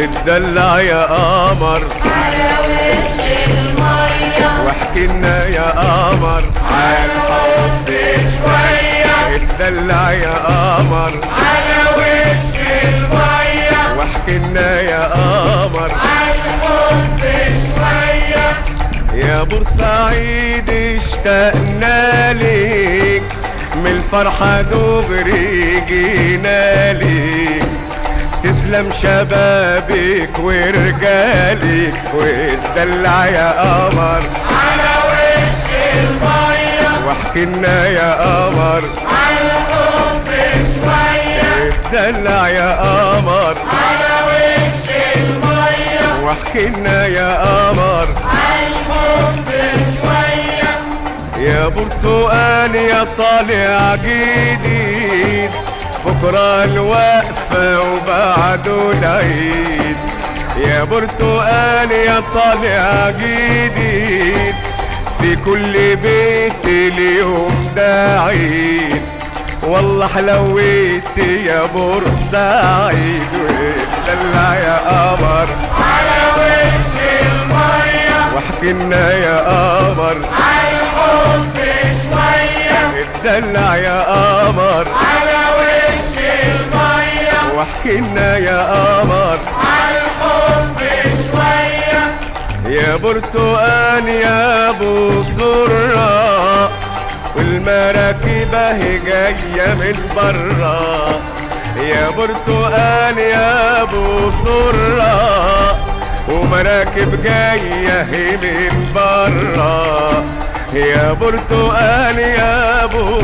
اتدلع يا قمر على وش المية واحكي لنا يا قمر عن حب شوية اتدلع يا قمر على وش المية واحكي لنا يا قمر عن حب شوية يا بورسعيد اشتقنا ليك من الفرحة دغري جينا ليك تسلم شبابك ورجالك واتدلع يا قمر على وش المية واحكي لنا يا قمر عن حب شوية اتدلع يا قمر على وش المية واحكي لنا يا قمر عن حب شوية يا برتقال يا طالع جديد بكرة الوقفة وبعده العيد يا برتقال يا طالع جديد في كل بيت اليوم ده عيد والله حلويت يا بورسعيد واتدلع يا قمر على وش المية واحكي لنا يا قمر عن حب شوية اتدلع يا قمر على وش المية واحكي لنا يا قمر عن حب شوية يا برتقال يا ابو سرة والمراكب اهي جاية من برا يا برتقال يا ابو سرة ومراكب جاية هي من برا يا برتقال يا ابو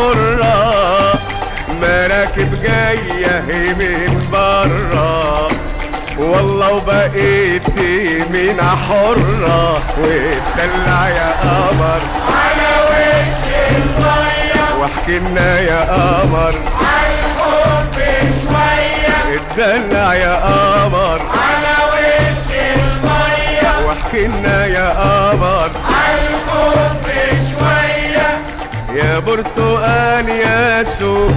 سرة مراكب جاية هي من برا والله وبقيت من حرة واتدلع يا قمر على وش المية واحكي لنا يا قمر عن حب شوية اتدلع يا قمر على وش المية واحكي لنا يا قمر عن حب شوية يا برتقال يا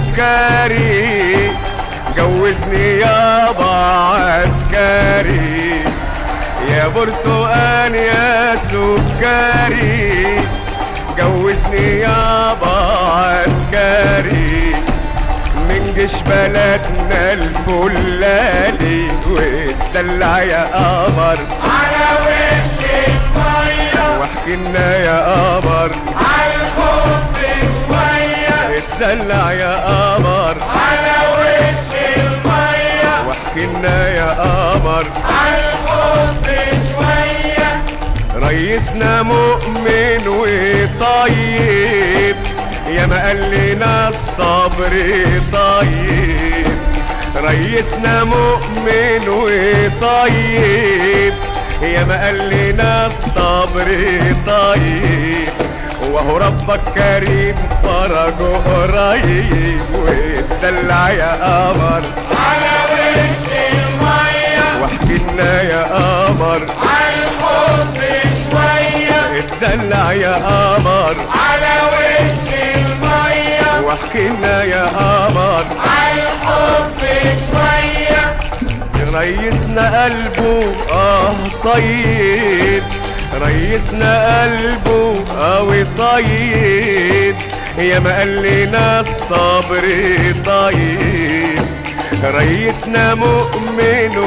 سكري جوزني يابا عسكري يا برتقال يا سكري جوزني يابا عسكري من جيش بلدنا الفلالي واتدلع يا قمر على وش المية واحكي لنا يا قمر عن حب شوية اتدلع يا قمر على وش المية واحكي لنا يا قمر عن حب شوية ريسنا مؤمن وطيب يا ما قال لنا الصبر طيب ريسنا مؤمن وطيب يا ما قال لنا الصبر طيب وهو ربك كريم فرجه قريب واتدلع يا قمر على وش المية واحكي لنا يا قمر عن حب شوية اتدلع يا قمر على وش المية واحكي لنا يا قمر عن حب شوية ريسنا قلبه اه طيب ريسنا قلبه قوي طيب يا ما قال لنا الصبر طيب ريسنا مؤمن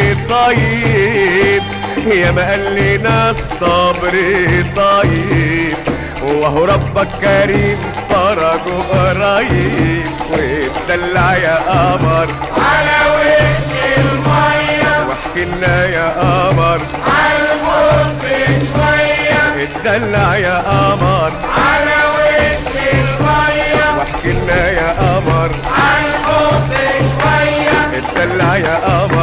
وطيب يا ما قال لنا الصبر طيب وهو ربك كريم فرجه قريب واتدلع يا قمر على وش المية واحكي لنا يا قمر عن حب شوية اتدلع يا قمر على وش المية واحكي لنا يا قمر عن حب شوية اتدلع يا قمر